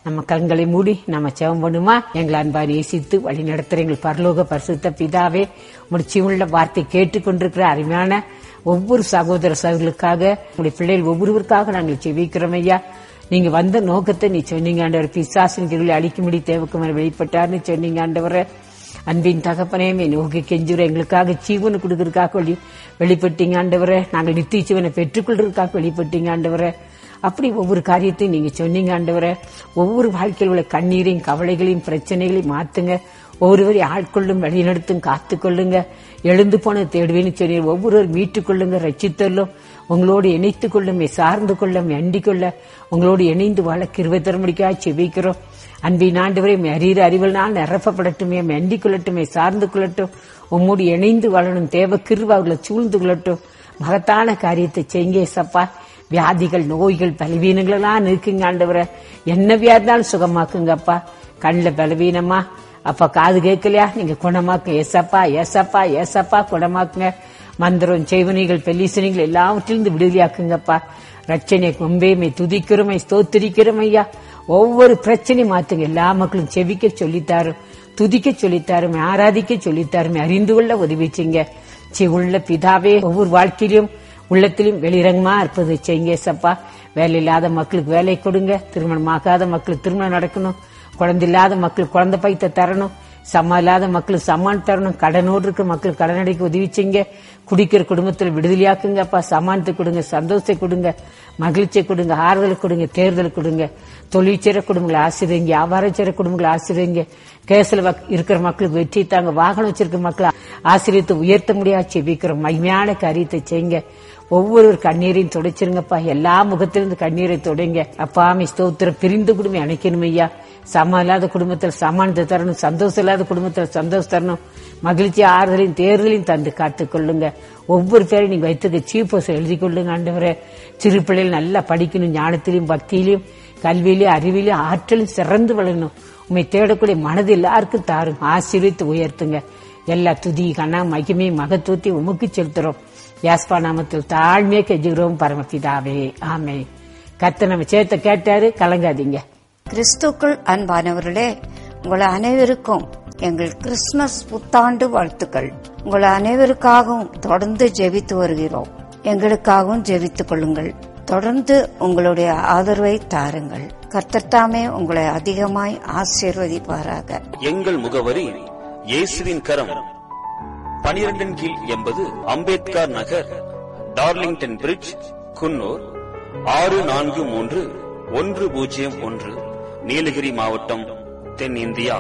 நம்ம கண்களை மூடி நம்ம செவம் பண்ணுமா எங்களை அன்பா நேசித்து வழி நடத்துற எங்கள் பரலோக பரிசுத்த பிதாவே முடிச்சியுள்ள வார்த்தை கேட்டுக்கொண்டிருக்கிற அருமையான ஒவ்வொரு சகோதர சகோதரர்களுக்காக உங்களுடைய பிள்ளைகள் ஒவ்வொருவருக்காக நாங்கள் செவிக்கிறோம் ஐயா நீங்க வந்த நோக்கத்தை நீ சொன்னீங்க ஆண்டவர் பிசாசின் கிருளை அழிக்கும்படி தேவக்குமார் வெளிப்பட்டார்னு சொன்னீங்க ஆண்டவரை அன்பின் தகப்பனே மே நோக்கி கெஞ்சுற எங்களுக்காக ஜீவனை கொடுக்கறதுக்காக வெளி வெளிப்பட்டீங்க ஆண்டவரை நாங்கள் நித்திய ஜீவனை பெற்றுக்கொள்றதுக்காக வெளிப்பட்டீங்க ஆண்டவரை அப்படி ஒவ்வொரு காரியத்தையும் நீங்க சொன்னீங்க ஆண்டவரை ஒவ்வொரு வாழ்க்கையில் உள்ள கண்ணீரையும் கவலைகளையும் பிரச்சனைகளையும் மாத்துங்க ஒவ்வொருவரையும் ஆட்கொள்ளும் வழிநடத்தும் காத்துக்கொள்ளுங்க எழுந்து போன தேடுவேன்னு சொன்னீர் ஒவ்வொருவர் மீட்டுக் கொள்ளுங்க ரச்சித்தல்லும் உங்களோடு இணைத்துக் கொள்ளும் சார்ந்து கொள்ளும் அண்டிக் கொள்ள உங்களோடு இணைந்து வாழ கிருவை தரமுடிக்காக செபிக்கிறோம் அன்பின் ஆண்டவரை அறிகிற அறிவனால் நிரப்பப்படட்டுமே அண்டிக் கொள்ளட்டுமே சார்ந்து கொள்ளட்டும் உம்மோடு இணைந்து வாழணும் தேவ கிருவ அவர்களை சூழ்ந்து கொள்ளட்டும் மகத்தான காரியத்தை செய்ங்க சப்பா வியாதிகள் நோய்கள் பலவீனங்கள் எல்லாம் இருக்குங்க ஆண்டவரை என்ன வியாதினாலும் சுகமாக்குங்கப்பா கண்ணில் பலவீனமா அப்ப காது கேட்கலையா நீங்க குணமாக்கு ஏசப்பா ஏசப்பா ஏசப்பா குணமாக்குங்க மந்திரம் செய்வனிகள் பெல்லிசனிகள் எல்லாவற்றிலிருந்து விடுதலையாக்குங்கப்பா ரட்சனை கொம்பேமை துதிக்கிறோமை ஸ்தோத்திரிக்கிறோம் ஐயா ஒவ்வொரு பிரச்சனையும் மாத்துங்க எல்லா மக்களும் செவிக்க சொல்லித்தாரும் துதிக்க சொல்லித்தாருமே ஆராதிக்க சொல்லித்தாருமே அறிந்து கொள்ள உதவி செய்யுங்க சி உள்ள பிதாவே ஒவ்வொரு வாழ்க்கையிலும் உள்ளத்திலும் வெளிரங்கமா இருப்பது செய்யுங்க சப்பா வேலை இல்லாத மக்களுக்கு வேலை கொடுங்க திருமணம் ஆகாத மக்களுக்கு திருமணம் நடக்கணும் குழந்தை இல்லாத மக்களுக்கு குழந்தை பைத்த தரணும் சம்மா இல்லாத மக்களுக்கு சம்மான் தரணும் கடனோடு இருக்க மக்களுக்கு கடன் அடைக்க உதவி செய்யுங்க குடிக்கிற குடும்பத்தில் விடுதலையாக்குங்க அப்பா சமானத்தை கொடுங்க சந்தோஷத்தை கொடுங்க மகிழ்ச்சியை கொடுங்க ஆறுதல் கொடுங்க தேர்தல் கொடுங்க தொழிற்சிற குடும்பங்களை ஆசிரியங்க வியாபாரச்சிற குடும்பங்களை ஆசிரியங்க கேசில் இருக்கிற மக்களுக்கு வெற்றி தாங்க வாகனம் வச்சிருக்கிற மக்களை ஆசிரியத்தை உயர்த்த முடியாது செபிக்கிறோம் மகிமையான காரியத்தை செய்யுங்க ஒவ்வொரு கண்ணீரையும் துடைச்சிருங்கப்பா எல்லா முகத்திலிருந்து கண்ணீரை துடைங்க அப்பாமி ஸ்தோத்திரம் பிரிந்து குடும்பம் அணைக்கணும் ஐயா சமம் இல்லாத குடும்பத்தில் சமானத்தை தரணும் சந்தோஷம் இல்லாத குடும்பத்தில் சந்தோஷம் தரணும் மகிழ்ச்சி ஆறுதலையும் தேர்தலையும் தந்து காத்துக் கொள்ளுங்க ஒவ்வொரு பேரையும் நீங்க வைத்துக்க சீஃப் எழுதி கொள்ளுங்க ஆண்டவரே சிறு பிள்ளைகள் நல்லா படிக்கணும் ஞானத்திலையும் பக்தியிலையும் கல்வியிலையும் அறிவிலையும் ஆற்றலும் சிறந்து வளரணும் உண்மை தேடக்கூடிய மனது எல்லாருக்கும் தாரும் ஆசீர்வித்து உயர்த்துங்க எல்லா துதி கண்ணா மகிமை மகத்துவத்தை உமக்கு செலுத்துறோம் யாஸ்பா நாமத்தில் தாழ்மையை கெஞ்சுகிறோம் பரமபிதாவே ஆமே கத்த நம்ம சேர்த்த கேட்டாரு கலங்காதீங்க கிறிஸ்துக்குள் அன்பானவர்களே உங்கள் அனைவருக்கும் எங்கள் கிறிஸ்துமஸ் புத்தாண்டு வாழ்த்துக்கள் உங்கள் அனைவருக்காகவும் தொடர்ந்து ஜெபித்து வருகிறோம் எங்களுக்காகவும் ஜெபித்துக் கொள்ளுங்கள் தொடர்ந்து உங்களுடைய ஆதரவை தாருங்கள் கர்த்தத்தாமே உங்களை அதிகமாய் ஆசீர்வதிப்பாராக எங்கள் முகவரி இயேசுவின் கரம் பனிரெண்டின் கீழ் எண்பது அம்பேத்கர் நகர் டார்லிங்டன் பிரிட்ஜ் குன்னூர் ஆறு நான்கு மூன்று ஒன்று பூஜ்ஜியம் ஒன்று நீலகிரி மாவட்டம் தென்னிந்தியா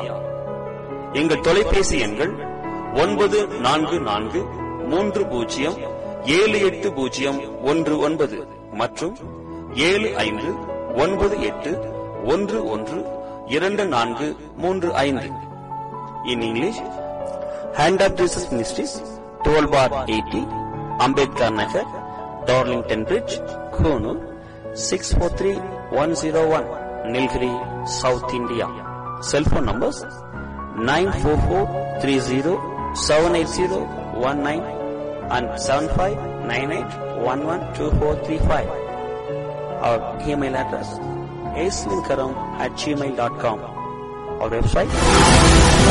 எங்கள் தொலைபேசி எண்கள் ஒன்பது நான்கு நான்கு மூன்று பூஜ்ஜியம் ஏழு எட்டு பூஜ்ஜியம் ஒன்று ஒன்பது மற்றும் ஏழு ஐந்து ஒன்பது எட்டு ஒன்று ஒன்று இரண்டு நான்கு மூன்று ஐந்து in English hand of Jesus ministries twelve bar eighty Ambedkar Nagar Darlington bridge Coonoor six four three one zero one Nilgiri south India cellphone numbers nine four four three zero seven eight zero one nine and seven five nine eight one one two four three five our email address ஏஸ்லின்கரம் at Gmail dot com our website